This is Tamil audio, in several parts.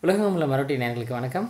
உலகம் உள்ள மரபட்டி நேர்களுக்கு வணக்கம்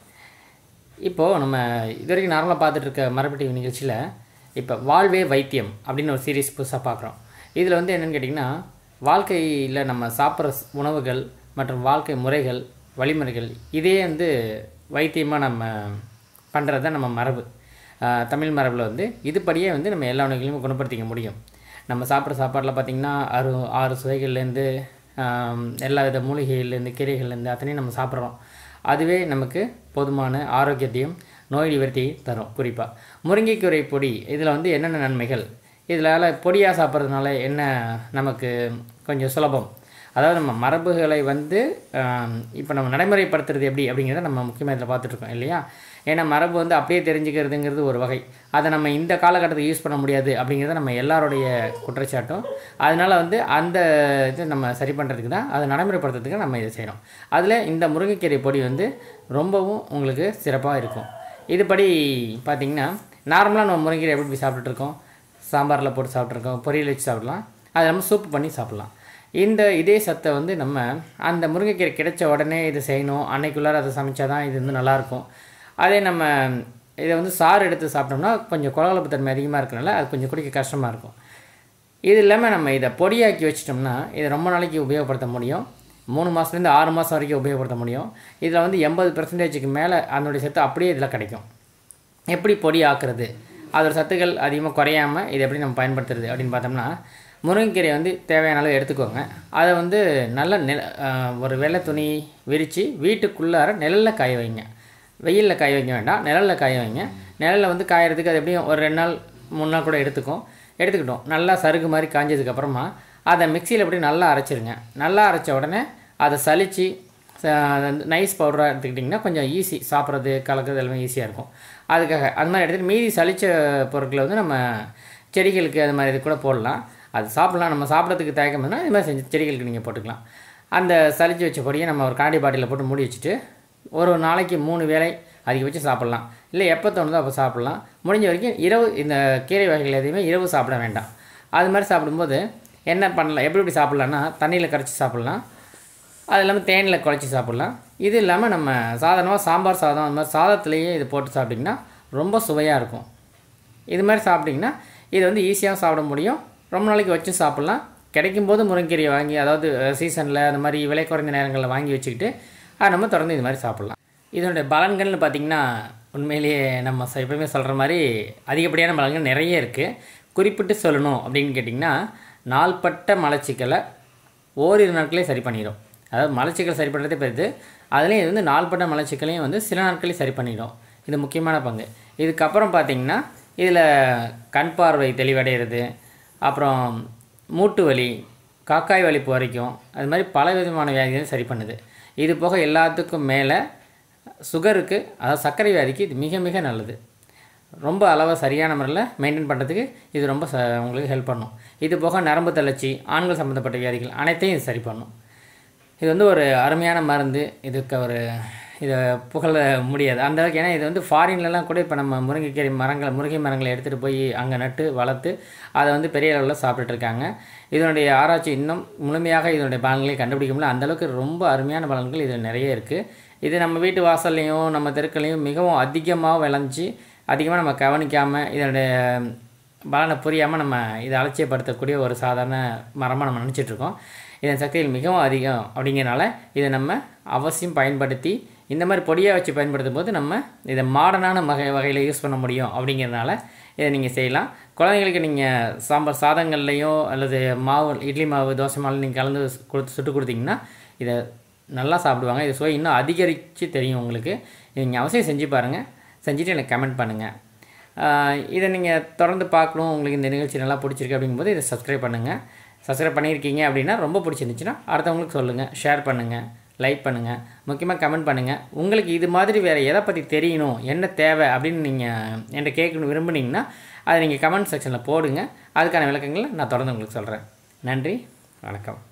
இப்போது நம்ம இது வரைக்கும் நார்மலாக பார்த்துட்டு இருக்க மரபட்டி நிகழ்ச்சியில் இப்போ வாழ்வே வைத்தியம் அப்படின்னு ஒரு சீரீஸ் புதுசாக பார்க்குறோம் இதில் வந்து என்னென்னு கேட்டிங்கன்னா வாழ்க்கையில் நம்ம சாப்பிட்ற ஸ்- உணவுகள் மற்றும் வாழ்க்கை முறைகள் வழிமுறைகள் இதே வந்து வைத்தியமாக நம்ம பண்ணுறது தான் நம்ம மரபு ஆஹ் தமிழ் மரபில் வந்து இதுபடியே வந்து நம்ம எல்லா நோய்களையும் குணப்படுத்திக்க முடியும் நம்ம சாப்பிட்ற சாப்பாட்டில் பார்த்திங்கன்னா ஆறு ஆறு சுவைகள்லேருந்து ஆம், எல்லா வித மூலிகைகள்லேருந்து கீரைகள்லேருந்து அத்தனையும் நம்ம சாப்பிட்றோம் அதுவே நமக்கு போதுமான ஆரோக்கியத்தையும் நோய் நிவர்த்தியை தரும் குறிப்பாக முருங்கைக்கீரை பொடி இதில் வந்து என்னென்ன நன்மைகள் இதில் பொடியாக சாப்பிட்றதுனால என்ன நமக்கு கொஞ்சம் சுலபம் அதாவது நம்ம மரபுகளை வந்து இப்போ நம்ம நடைமுறைப்படுத்துறது எப்படி அப்படிங்கிறத நம்ம முக்கியமாக இதில் பார்த்துட்ருக்கோம் இல்லையா ஏன்னா மரபு வந்து அப்படியே தெரிஞ்சுக்கிறதுங்கிறது ஒரு வகை அதை நம்ம இந்த காலகட்டத்தில் யூஸ் பண்ண முடியாது அப்படிங்கிறத நம்ம எல்லாருடைய குற்றச்சாட்டும் அதனால் வந்து அந்த இது நம்ம சரி பண்ணுறதுக்கு தான் அதை நடைமுறைப்படுத்துறதுக்கு நம்ம இதை செய்கிறோம் அதில் இந்த முருங்கைக்கீரை பொடி வந்து ரொம்பவும் உங்களுக்கு சிறப்பாக இருக்கும் இதுபடி பார்த்திங்கன்னா நார்மலாக நம்ம முருங்கைக்கீரை எப்படி போய் சாப்பிட்டுட்டு இருக்கோம் சாம்பாரில் போட்டு சாப்பிட்ருக்கோம் பொரியல் வச்சு சாப்பிடலாம் அதை நம்ம சூப் பண்ணி சாப்பிட்லாம் இந்த இதே சத்தை வந்து நம்ம அந்த முருங்கைக்கீரை கிடைச்ச உடனே இது செய்யணும் அன்னைக்குள்ளார அதை சமைச்சா தான் இது வந்து நல்லாயிருக்கும் அதே நம்ம இதை வந்து சாறு எடுத்து சாப்பிட்டோம்னா கொஞ்சம் குழகுழப்பு தன்மை அதிகமாக இருக்கனால அது கொஞ்சம் குடிக்க கஷ்டமாக இருக்கும் இது இல்லாமல் நம்ம இதை பொடியாக்கி வச்சிட்டோம்னா இதை ரொம்ப நாளைக்கு உபயோகப்படுத்த முடியும் மூணு மாதத்துலேருந்து ஆறு மாதம் வரைக்கும் உபயோகப்படுத்த முடியும் இதில் வந்து எண்பது பெர்சன்டேஜுக்கு மேலே அதனுடைய சத்து அப்படியே இதில் கிடைக்கும் எப்படி பொடி ஆக்குறது அதோட சத்துக்கள் அதிகமாக குறையாமல் இதை எப்படி நம்ம பயன்படுத்துறது அப்படின்னு பார்த்தோம்னா முருங்கைக்கீரை வந்து தேவையான அளவு எடுத்துக்கோங்க அதை வந்து நல்ல நில ஆஹ் ஒரு வெள்ளை துணி விரித்து வீட்டுக்குள்ளார நிழல்ல காய வைங்க வெயிலில் காய வைக்க வேண்டாம் நிழலில் காய வைங்க நிழலில் வந்து காயறதுக்கு அது எப்படியும் ஒரு ரெண்டு நாள் மூணு நாள் கூட எடுத்துக்கும் எடுத்துக்கிட்டோம் நல்லா சருகு மாதிரி காஞ்சதுக்கப்புறமா அதை மிக்சியில் எப்படி நல்லா அரைச்சிருங்க நல்லா அரைச்ச உடனே அதை சலிச்சு நைஸ் பவுடராக எடுத்துக்கிட்டிங்கன்னா கொஞ்சம் ஈஸி சாப்பிட்றது கலக்கிறது எல்லாமே ஈஸியாக இருக்கும் அதுக்காக அது மாதிரி எடுத்துகிட்டு மீதி சலிச்ச பொருட்களை வந்து நம்ம செடிகளுக்கு அது மாதிரி இது கூட போடலாம் அது சாப்பிட்லாம் நம்ம சாப்பிட்றதுக்கு தயக்கம்னா இது மாதிரி செஞ்சு செடிகளுக்கு நீங்கள் போட்டுக்கலாம் அந்த சலிச்சு வச்ச பொடியை நம்ம ஒரு கண்ணாடி பாட்டிலில் போட்டு மூடி வச்சுட்டு ஒரு நாளைக்கு மூணு வேளை அதிகபட்சம் சாப்பிட்லாம் இல்லை எப்போ தோணுதோ அப்போ சாப்பிட்லாம் முடிஞ்ச வரைக்கும் இரவு இந்த கீரை வகைகள் எதையுமே இரவு சாப்பிட வேண்டாம் அது மாதிரி சாப்பிடும்போது என்ன பண்ணலாம் எப்படி எப்படி சாப்பிட்லான்னா தண்ணியில் கரைச்சி சாப்பிட்லாம் அது இல்லாமல் தேனில் குழச்சி சாப்பிட்லாம் இது இல்லாமல் நம்ம சாதாரணமாக சாம்பார் சாதம் அந்த மாதிரி சாதத்துலேயே இது போட்டு சாப்பிட்டிங்கன்னா ரொம்ப சுவையாக இருக்கும் இது மாதிரி சாப்பிட்டிங்கன்னா இது வந்து ஈஸியாக சாப்பிட முடியும் ரொம்ப நாளைக்கு வச்சும் சாப்பிட்லாம் கிடைக்கும்போது முருங்கீரையை வாங்கி அதாவது சீசனில் அந்த மாதிரி விலை குறைந்த நேரங்களில் வாங்கி வச்சுக்கிட்டு அதை நம்ம தொடர்ந்து இது மாதிரி சாப்பிட்லாம் இதனுடைய பலன்கள்னு பார்த்திங்கன்னா உண்மையிலேயே நம்ம ச- எப்பவுமே சொல்கிற மாதிரி அதிகப்படியான பலன்கள் நிறைய இருக்குது குறிப்பிட்டு சொல்லணும் அப்படின்னு கேட்டிங்கன்னா நாள்பட்ட மலச்சிக்கலை ஓரிரு நாட்களே சரி பண்ணிடும் அதாவது மலச்சிக்கல் சரி பண்ணுறதே பெருது அதுலேயும் இது வந்து நாள்பட்ட மலச்சிக்கலையும் வந்து சில நாட்களே சரி பண்ணிடும் இது முக்கியமான பங்கு இதுக்கப்புறம் பார்த்தீங்கன்னா இதில் கண் பார்வை தெளிவடைகிறது அப்புறம் மூட்டு வலி காக்காய் வலிப்பு வரைக்கும் அது மாதிரி பல விதமான வியாதிகளை சரி பண்ணுது இது போக எல்லாத்துக்கும் மேலே சுகருக்கு அதாவது சர்க்கரை வியாதிக்கு இது மிக மிக நல்லது ரொம்ப அளவை சரியான முறையில் மெயின்டைன் பண்ணுறதுக்கு இது ரொம்ப ச உங்களுக்கு ஹெல்ப் பண்ணும் இது போக நரம்பு தளர்ச்சி ஆண்கள் சம்மந்தப்பட்ட வியாதிகள் அனைத்தையும் இது சரி பண்ணும் இது வந்து ஒரு அருமையான மருந்து இதுக்கு ஒரு இதை புகழ முடியாது அந்த அளவுக்கு ஏன்னா இது வந்து ஃபாரின்லலாம் கூட இப்போ நம்ம முருங்கைக்கீரை மரங்களை முருங்கை மரங்களை எடுத்துகிட்டு போய் அங்கே நட்டு வளர்த்து அதை வந்து பெரிய அளவில் சாப்பிட்டுட்டு இருக்காங்க இதனுடைய ஆராய்ச்சி இன்னும் முழுமையாக இதனுடைய பலன்களை கண்டுபிடிக்க முடியல அந்த அளவுக்கு ரொம்ப அருமையான பலன்கள் இதில் நிறைய இருக்குது இது நம்ம வீட்டு வாசல்லையும் நம்ம தெருக்கள்லையும் மிகவும் அதிகமாக விளைஞ்சி அதிகமாக நம்ம கவனிக்காமல் இதனுடைய பலனை புரியாமல் நம்ம இதை அலட்சியப்படுத்தக்கூடிய ஒரு சாதாரண மரமாக நம்ம நினச்சிட்டு இருக்கோம் இதன் சக்திகள் மிகவும் அதிகம் அப்படிங்கிறனால இதை நம்ம அவசியம் பயன்படுத்தி இந்த மாதிரி பொடியாக வச்சு பயன்படுத்தும் போது நம்ம இதை மாடர்னான வகை வகையில் யூஸ் பண்ண முடியும் அப்படிங்கிறனால இதை நீங்கள் செய்யலாம் குழந்தைங்களுக்கு நீங்கள் சாம்பார் சாதங்கள்லையோ அல்லது மாவு இட்லி மாவு தோசை மாவு நீங்கள் கலந்து கொடுத்து சுட்டு கொடுத்தீங்கன்னா இதை நல்லா சாப்பிடுவாங்க இது சுவை இன்னும் அதிகரித்து தெரியும் உங்களுக்கு நீங்கள் அவசியம் செஞ்சு பாருங்கள் செஞ்சுட்டு எனக்கு கமெண்ட் பண்ணுங்கள் ஆஹ் இதை நீங்கள் தொடர்ந்து பார்க்கணும் உங்களுக்கு இந்த நிகழ்ச்சி நல்லா பிடிச்சிருக்கு அப்படிங்கும்போது இதை சப்ஸ்கிரைப் பண்ணுங்கள் சப்ஸ்கிரைப் பண்ணியிருக்கீங்க அப்படின்னா ரொம்ப பிடிச்சிருந்துச்சுன்னா அடுத்தவங்களுக்கு சொல்லுங்கள் ஷேர் பண்ணுங்கள் லைக் பண்ணுங்கள் முக்கியமாக கமெண்ட் பண்ணுங்கள் உங்களுக்கு இது மாதிரி வேறு எதை பற்றி தெரியணும் என்ன தேவை அப்படின்னு நீங்கள் என்கிட்ட கேட்கணும் விரும்புனீங்கன்னா அதை நீங்கள் கமெண்ட் செக்ஷனில் போடுங்க அதுக்கான விளக்கங்களை நான் தொடர்ந்து உங்களுக்கு சொல்கிறேன் நன்றி வணக்கம்